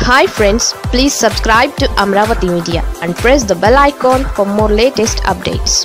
hi friends please subscribe to Amaravati media and press the bell icon for more latest updates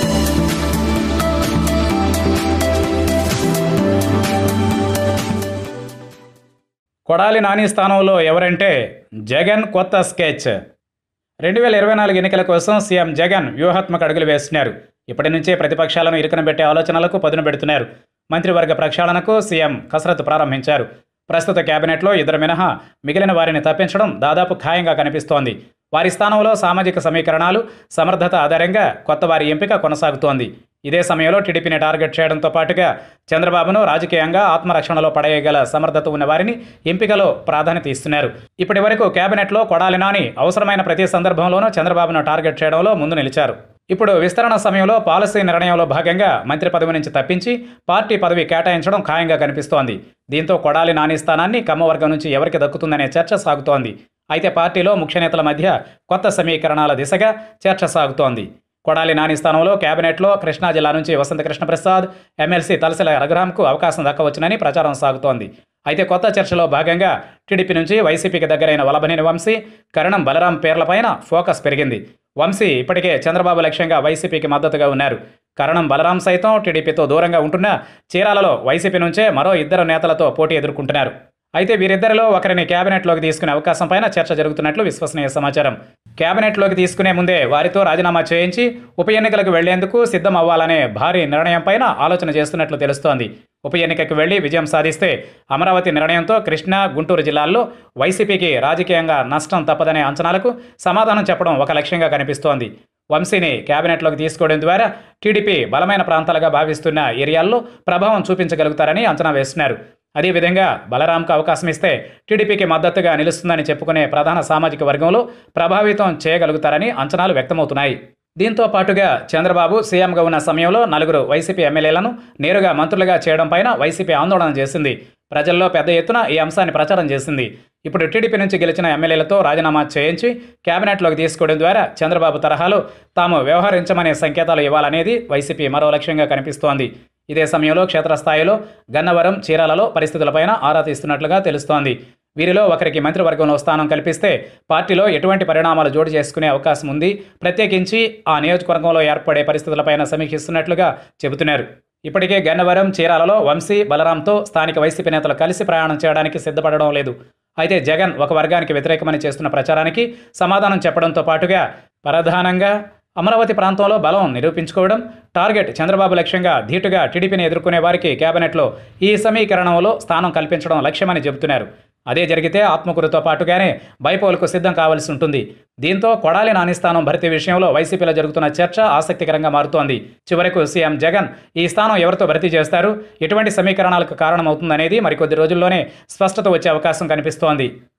Kodali Nani స్థానంలో ఎవరంటే జగన్ కొత్త sketch రెండు వేల ఇరవై నాలుగు ఎన్నికల కోసం సీఎం జగన్ వ్యూహాత్మక అడుగులు వేస్తున్నారు ఇప్పటి నుంచే ప్రతిపక్షాలను ఇరుకన పెట్టే ఆలోచనలకు పదును పెడుతున్నారు మంత్రివర్గ ప్రక్షాళనకు సీఎం కసరత్తు ప్రారంభించారు ప్రస్తుత కేబినెట్లో ఇద్దరు మినహా మిగిలిన వారిని తప్పించడం దాదాపు ఖాయంగా కనిపిస్తోంది వారి స్థానంలో సామాజిక సమీకరణాలు సమర్థత ఆధారంగా కొత్త వారి ఎంపిక కొనసాగుతోంది ఇదే సమయంలో టీడీపీని టార్గెట్ చేయడంతో పాటుగా చంద్రబాబును రాజకీయంగా ఆత్మరక్షణలో పడేయగల సమర్థత ఉన్న వారిని ఎంపికలో ప్రాధాన్యత ఇస్తున్నారు ఇప్పటి వరకు కేబినెట్లో కొడాలి నాని అవసరమైన ప్రతి సందర్భంలోనూ చంద్రబాబును టార్గెట్ చేయడంలో ముందు నిలిచారు ఇప్పుడు విస్తరణ సమయంలో పాలసీ నిర్ణయంలో భాగంగా మంత్రి పదవి నుంచి తప్పించి పార్టీ పదవి కేటాయించడం ఖాయంగా కనిపిస్తోంది దీంతో కొడాలి నాని స్థానాన్ని కమ్మవర్గం నుంచి ఎవరికి దక్కుతుందనే చర్చ సాగుతోంది అయితే పార్టీలో ముఖ్య నేతల మధ్య కొత్త సమీకరణాల దిశగా చర్చ సాగుతోంది కొడాలి నాని స్థానంలో కేబినెట్లో కృష్ణా జిల్లా నుంచి వసంత కృష్ణప్రసాద్ ఎమ్మెల్సీ తలసిల రఘురాంకు అవకాశం దక్కవచ్చునని ప్రచారం సాగుతోంది అయితే కొత్త చర్చలో భాగంగా టీడీపీ నుంచి వైసీపీకి దగ్గరైన వలభనేని వంశీ కరణం బలరాం పేర్లపైన ఫోకస్ పెరిగింది వంశీ ఇప్పటికే చంద్రబాబు లక్ష్యంగా వైసీపీకి మద్దతుగా ఉన్నారు కరణం బలరాం సైతం టీడీపీతో దూరంగా ఉంటున్న చీరాలలో వైసీపీ నుంచే మరో ఇద్దరు నేతలతో పోటీ ఎదుర్కొంటున్నారు అయితే వీరిద్దరిలో ఒకరిని కేబినెట్లోకి తీసుకునే అవకాశం పైన చర్చ జరుగుతున్నట్లు విశ్వసనీయ సమాచారం కేబినెట్లోకి తీసుకునే ముందే వారితో రాజీనామా చేయించి ఉప ఎన్నికలకు వెళ్లేందుకు సిద్ధం అవ్వాలనే భారీ నిర్ణయం పైన ఆలోచన చేస్తున్నట్లు తెలుస్తోంది ఉప ఎన్నికకు వెళ్లి విజయం సాధిస్తే అమరావతి నిర్ణయంతో కృష్ణా గుంటూరు జిల్లాల్లో వైసీపీకి రాజకీయంగా నష్టం తప్పదనే అంచనాలకు సమాధానం చెప్పడం ఒక లక్ష్యంగా కనిపిస్తోంది వంశీని కేబినెట్లోకి తీసుకోవడం ద్వారా టీడీపీ బలమైన ప్రాంతాలుగా భావిస్తున్న ఏరియాల్లో ప్రభావం చూపించగలుగుతారని అంచనా వేస్తున్నారు అదేవిధంగా బలరాంకు అవకాశం ఇస్తే టీడీపీకి మద్దతుగా నిలుస్తుందని చెప్పుకునే ప్రధాన సామాజిక వర్గంలో ప్రభావితం చేయగలుగుతారని అంచనాలు వ్యక్తమవుతున్నాయి దీంతో పాటుగా చంద్రబాబు సీఎంగా ఉన్న సమయంలో నలుగురు వైసీపీ ఎమ్మెల్యేలను నేరుగా మంత్రులుగా చేయడం పైన వైసీపీ ఆందోళన చేసింది ప్రజల్లో పెద్ద ఎత్తున ఈ అంశాన్ని ప్రచారం చేసింది ఇప్పుడు టీడీపీ నుంచి గెలిచిన ఎమ్మెల్యేలతో రాజీనామా చేయించి కేబినెట్లోకి తీసుకోవడం ద్వారా చంద్రబాబు తరహాలో తాము వ్యవహరించమనే సంకేతాలు ఇవ్వాలనేది వైసీపీ మరో లక్ష్యంగా కనిపిస్తోంది ఇదే సమయంలో క్షేత్రస్థాయిలో గన్నవరం చీరాలలో పరిస్థితులపైన ఆరా తీస్తున్నట్లుగా తెలుస్తోంది వీరిలో ఒకరికి మంత్రివర్గంలో స్థానం కల్పిస్తే పార్టీలో ఎటువంటి పరిణామాలు జోడు చేసుకునే అవకాశం ఉంది ప్రత్యేకించి ఆ నియోజకవర్గంలో ఏర్పడే పరిస్థితులపైన సమీక్షిస్తున్నట్లుగా చెబుతున్నారు ఇప్పటికే గన్నవరం చీరాలలో వంశీ బలరాంతో స్థానిక వైసీపీ నేతలు కలిసి ప్రయాణం చేయడానికి సిద్ధపడడం లేదు అయితే జగన్ ఒక వర్గానికి వ్యతిరేకమని చేస్తున్న ప్రచారానికి సమాధానం చెప్పడంతో పాటుగా ప్రధానంగా అమరావతి ప్రాంతంలో బలం నిరూపించుకోవడం టార్గెట్ చంద్రబాబు లక్ష్యంగా ధీటుగా టీడీపీని ఎదుర్కొనే వారికి కేబినెట్లో ఈ సమీకరణంలో స్థానం కల్పించడం లక్ష్యమని చెబుతున్నారు అదే జరిగితే ఆత్మకూరుతో పాటుగానే బైపోల్కు సిద్ధం కావాల్సి ఉంటుంది దీంతో కొడాలి నాని స్థానం భర్తీ విషయంలో వైసీపీలో జరుగుతున్న చర్చ ఆసక్తికరంగా మారుతోంది చివరకు సీఎం జగన్ ఈ స్థానం ఎవరితో భర్తీ చేస్తారు ఎటువంటి సమీకరణాలకు కారణమవుతుందనేది మరికొద్ది రోజుల్లోనే స్పష్టత వచ్చే అవకాశం కనిపిస్తోంది